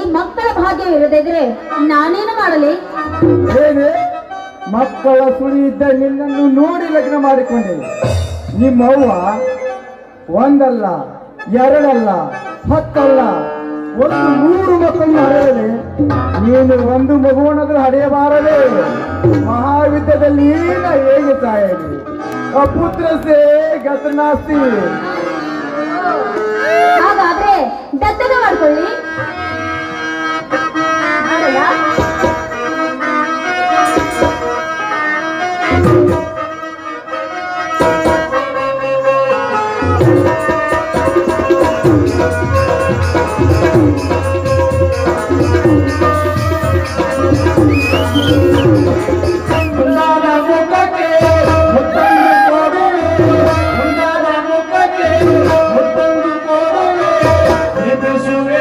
ಮಕ್ಕಳ ಭಾಗ್ಯವಿರದಿದ್ರೆ ನಾನೇನು ಮಾಡಲಿ ಹೇಗೆ ಮಕ್ಕಳ ಸುಳಿ ಇದ್ದ ನಿನ್ನನ್ನು ನೋಡಿ ಲಗ್ನ ಮಾಡಿಕೊಂಡೆ ನಿಮ್ಮವ್ವ ಒಂದಲ್ಲ ಎರಡಲ್ಲ ಹತ್ತಲ್ಲ ಒಂದು ಮೂರು ಮಕ್ಕಳನ್ನು ಹಡೆಯದೆ ನೀನು ಒಂದು ಮಗುವನ್ನಾದ್ರೂ ಹಡೆಯಬಾರದೆ ಮಹಾವಿದ್ಯದಲ್ಲಿ ನಾ ಹೇಗೆ ಸಾಯಲಿ ಅಪುತ್ರ ಸೇ ಗತನಾಸ್ತಿ ಹಾಗಾದ್ರೆ ದತ್ತದ ಮಾಡ್ಕೊಳ್ಳಿ ಮಾಡಲ್ಲ? ಮುಂದಾದ ಮುಖಕ್ಕೆ ಮುತ್ತೊಂದು ಕೊಡುವೆ ಮುಂದಾದ ಮುಖಕ್ಕೆ ಮುತ್ತೊಂದು ಕೊಡುವೆ ನಿಧಿಸುವೆ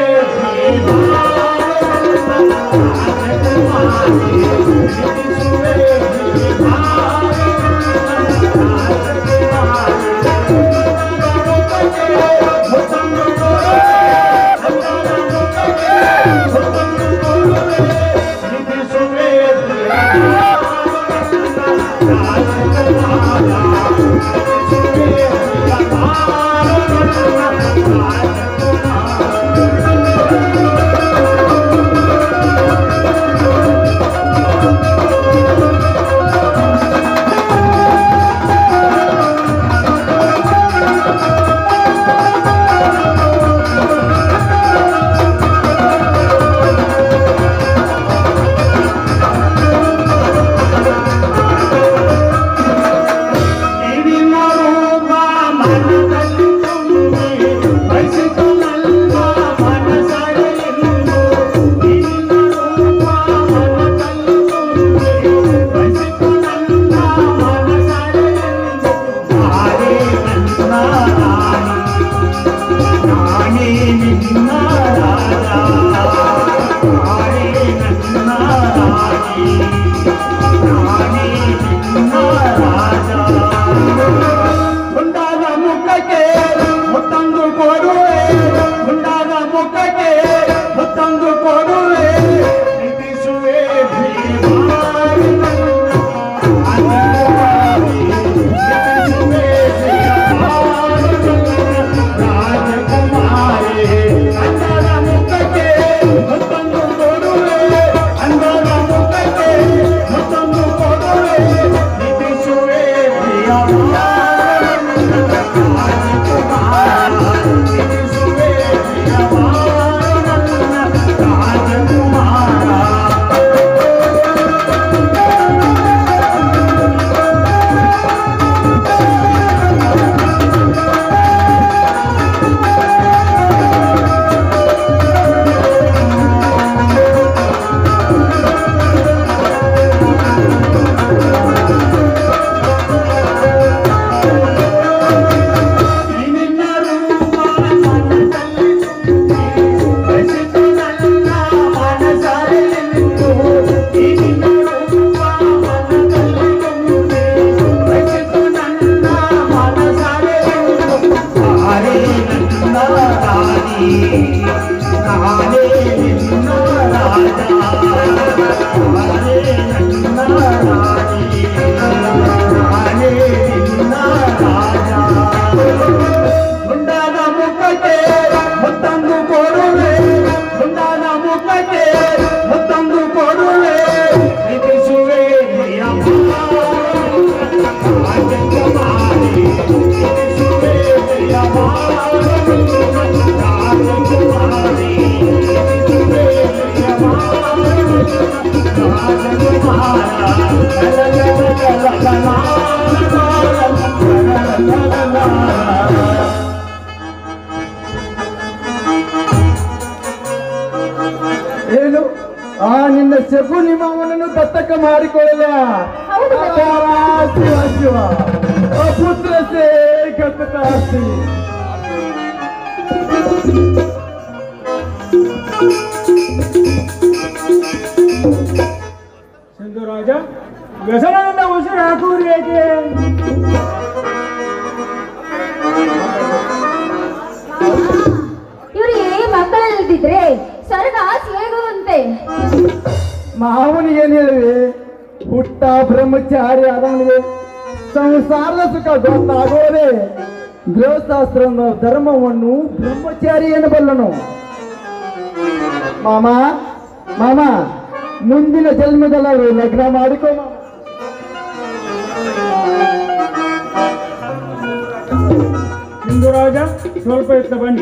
ಮುಂದಾದ ಮುಖಕ್ಕೆ ಮುತ್ತೊಂದು ಕೊಡುವೆ ಮುಂದಾದ ಮುಖಕ್ಕೆ ಮುತ್ತೊಂದು ಕೊಡುವೆ ನಿಧಿಸುವೆ ಅಂದದ ಮುಖಕ್ಕೆ ಮುತ್ತೊಂದು ಕೊಡುವೆ ಅಂದದ ಮುಖಕ್ಕೆ ಮುತ್ತೊಂದು ಕೊಡುವೆ ನಿಧಿಸುವೆ ಪ್ರಿಯ ಮುಂದಾದ ಮುಖಕ್ಕೆ ಮುತ್ತೊಂದು ಕೊಡುವೆ ಮುಂದಾದ ಮುಖಕ್ಕೆ ಮುತ್ತೊಂದು ಕೊಡುವೆ ನಿಧಿಸುವೆ ಏನು ಆ ನಿನ್ನ ಶಗುನಿ ಮಾವನನ್ನು ದತ್ತಕ ಮಾಡಿಕೊಳ್ಳಲ ಹೌದು. ಶಿವ ಶಿವ ಅಪುತ್ರ ಸೇ ಗತಕಾಸ್ತಿ ಸಿಂಧುರಾಜ ವ್ಯಸನದಿಂದ ಉಸಿರು ಹಾಕುವುದು ಏಕೆ ಇವರಿಗೆ ಮಕ್ಕಳಲ್ಲಿದ್ದಿದ್ರೆ ಸ್ವರ್ಗ ಮಾವನಿಗೆ ಏನ್ ಹೇಳಿವಿ ಹುಟ್ಟ ಬ್ರಹ್ಮಚಾರಿ ಆದವನಿಗೆ ಸಂಸಾರದ ಸುಖ ಗೊತ್ತಾಗೋದೆ ಗೃಹಶಾಸ್ತ್ರ ಅನ್ನೋ ಧರ್ಮವನ್ನು ಬ್ರಹ್ಮಚಾರಿ ಎನ್ನಬಲ್ಲನು ಮಾಮ ಮಾಮ ಮುಂದಿನ ಜನ್ಮದಲ್ಲಿ ಲಗ್ನ ಮಾಡಿಕೋ ಮಾಮ ಸಿಂಧುರಾಜ ಸ್ವಲ್ಪ ಇತ್ತ ಬನ್ನಿ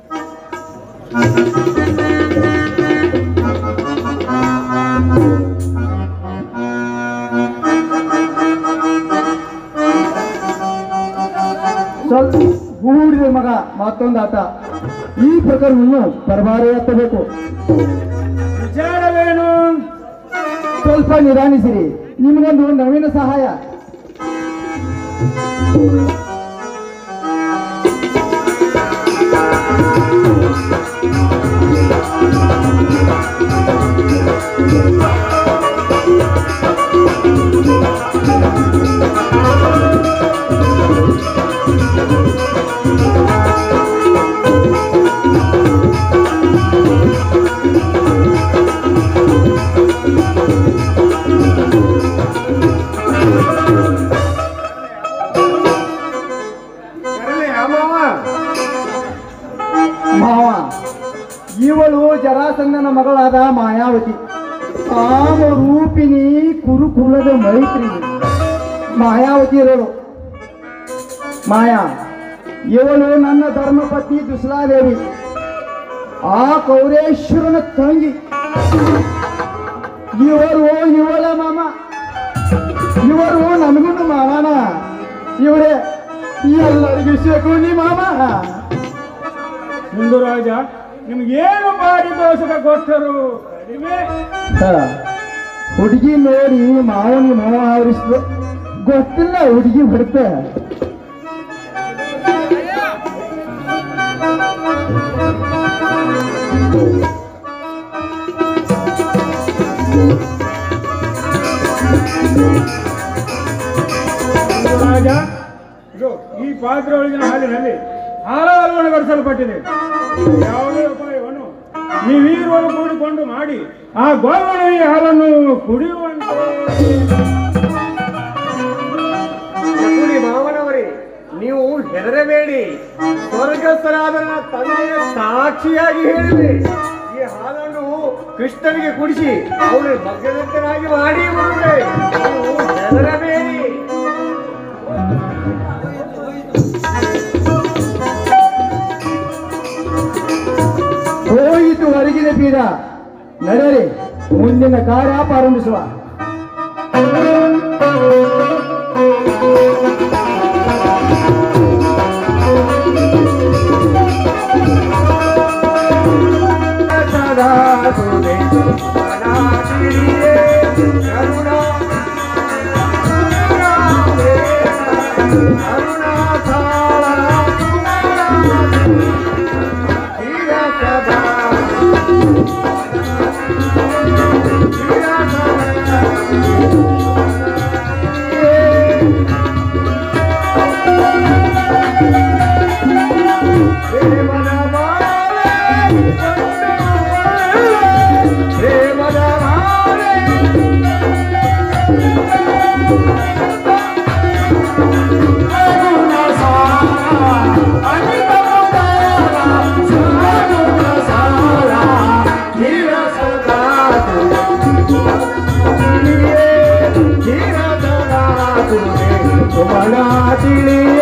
ಸ್ವಲ್ಪ ಹೂಡಿದೆ ಮಗ ಮತ್ತೊಂದು ಆಟ ಈ ಪ್ರಕರಣವನ್ನು ಪರಭಾರ ಎತ್ತಬೇಕು ವಿಚಾರವೇನು ಸ್ವಲ್ಪ ನಿಧಾನಿಸಿರಿ ನಿಮಗೊಂದು ನವೀನ ಸಹಾಯ ಕರಲೆ ಅಮ್ಮವ್ವ ಮಾವ ಇವಳು ಜರಾಸಂದನ ಮಗಳಾದ ಮಾಯಾವತಿ ಕಾಮ ರೂಪಿಣಿ ಕುರುಕುಲದ ಮೈತ್ರಿ ಮಾಯಾವತಿ ಇರೋಳು ಮಾಯಾ ಇವಳು ನನ್ನ ಧರ್ಮಪತ್ನಿ ದುಸಲಾದೇವಿ ಆ ಕೌರೇಶ್ವರನ ತಂಗಿ ಇವರು ಇವಳ ಮಾಮ ಇವರು ನನಗೂ ಮಾಮನ ಇವರೇ ಎಲ್ಲರಿಗೂ ಶಕುನಿ ಮಾಮ ಸಿಂಧುರಾಜ ನಿಮ್ಗೇನು ಪಾರಿತೋಷಕ ಕೊಟ್ಟರು ಕಡಿಮೆ ಹ. ಹುಡುಗಿ ನೋಡಿ ಮಾವನಿಗೆ ಮಾವ ಆವರಿಸಿದ್ರು ಗೊತ್ತಿಲ್ಲ ಹುಡುಗಿ ಬಿಡ್ತ ಸಿಂಧುರಾಜ ಇದು ಈ ಪಾತ್ರೆ ಒಳಗಿನ ಹಾಲಿನಲ್ಲಿ ಹಾಲನ್ನು ಗಡಿಸಲ್ಪಟ್ಟಿದೆ ಯಾವುದೇ ಉಪಾಯವನ್ನು ನೀವೀರುವರು ಕೂಡಿಕೊಂಡು ಮಾಡಿ ಆ ಗೋವಣ ಈ ಹಾಲನ್ನು ಕುಡಿಯುವಂತೆ ಶಕುನಿ ಮಾವನವರೇ ನೀವು ಹೆದರಬೇಡಿ ಸ್ವರ್ಗಸ್ಥರಾದ ನನ್ನ ತಂದೆಯ ಸಾಕ್ಷಿಯಾಗಿ ಹೇಳಿದೆ ಈ ಹಾಲನ್ನು ಕೃಷ್ಣನಿಗೆ ಕುಡಿಸಿ ಅವಳು ಮಗ್ಗದಂತನಾಗಿ ಮಾಡಿ ಬರುವೆ ನೀವು ಹೆದರಬೇಡಿ ಹೋಯಿತು ಹೊರಗಿನ ಬೀರ ನಡೆರಿ ಮುಂದಿನ ಕಾರ್ಯ ಪ್ರಾರಂಭಿಸುವ ಸದಾ ಸುದೆ ಅನಾಥಿರಿಯೇ ಕರುಣಾ ಕರುಣಾಧಾರ ಧೀರ ಸದಾ ಧೀರ ಸದಾ ಪ್ರೇಮದ ಮಾಲೆ ಪ್ರೇಮದ ಮಾಲೆ ತಿಳಿಯೇ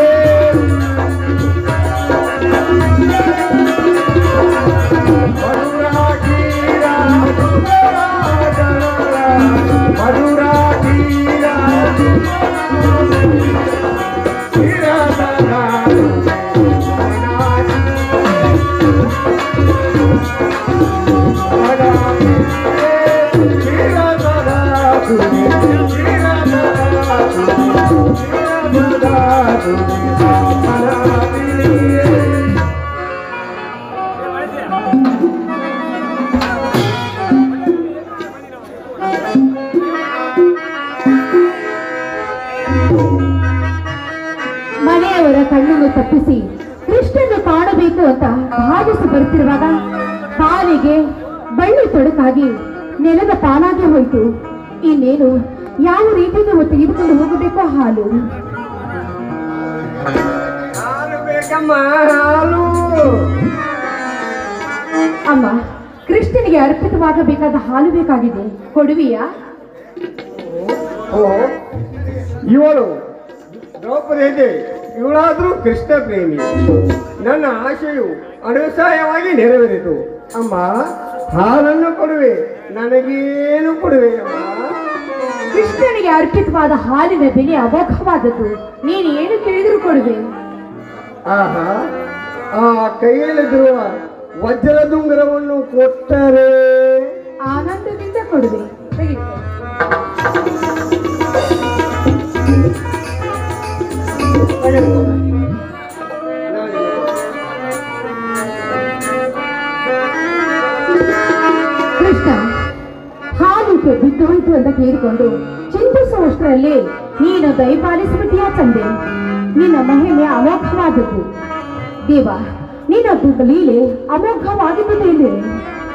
ಮನೆಯವರ ಕಣ್ಣನ್ನು ತಪ್ಪಿಸಿ ಕೃಷ್ಣನ್ನು ಕಾಣಬೇಕು ಅಂತ ಭಾವಿಸಿ ಬರುತ್ತಿರುವಾಗ ಕಾಲಿಗೆ ಬಳ್ಳಿ ತೊಡಕಾಗಿ ನೆಲದ ಪಾಲಾಗಿ ಹೋಯಿತು ಇನ್ನೇನು ಯಾವ ರೀತಿ ನೀವು ತೆಗೆದುಕೊಂಡು ಹೋಗಬೇಕೋ ಹಾಲು ಹಾಲು ಬೇಕಮ್ಮ ಹಾಲು ಅಮ್ಮ ಕೃಷ್ಣನಿಗೆ ಅರ್ಪಿತವಾಗಬೇಕಾದ ಹಾಲು ಬೇಕಾಗಿದೆ ಕೊಡುವಿಯಾ ಓ ಇವಳು ದ್ರೌಪದಿ ಇದೆ ಇವಳಾದ್ರೂ ಕೃಷ್ಣ ಪ್ರೇಮಿ ನನ್ನ ಆಶೆಯು ಅನುಸಾಯವಾಗಿ ನೆರವೇರಿತು ಅಮ್ಮ ಹಾಲನ್ನು ಕೊಡುವೆ ನನಗೇನು ಕೊಡುವೆ ಅಮ್ಮ ಕೃಷ್ಣನಿಗೆ ಅರ್ಪಿತವಾದ ಹಾಲಿನ ಬೆಲೆ ಅಮೋಘವಾದದ್ದು ನೀನು ಏನು ಕೇಳಿದ್ರು ಕೊಡುವೆ ಆಹಾ ಆ ಕೈಯಲ್ಲಿರುವ ವಜ್ರದುಂಗರವನ್ನು ಕೊಟ್ಟರೆ ಆನಂದದಿಂದ ಕೊಡುವೆ ತೆಗೆದುಕೋ. ಕೃಷ್ಣ ಹಾಲು ಬಿದ್ದೋಯ್ತು ಅಂತ ಕೇಳಿಕೊಂಡು ಚಿಂತಿಸುವಷ್ಟರಲ್ಲಿ ನೀನು ದಯಪಾಲಿಸಿಬಿಟ್ಟಿಯಾ ತಂದೆ ನಿನ್ನ ಮಹಿಮೆ ಅಮೋಘವಾದದ್ದು ದೇವ ನಿನ್ನ ಲೀಲೆ ಅಮೋಘವಾಗಿದ್ದು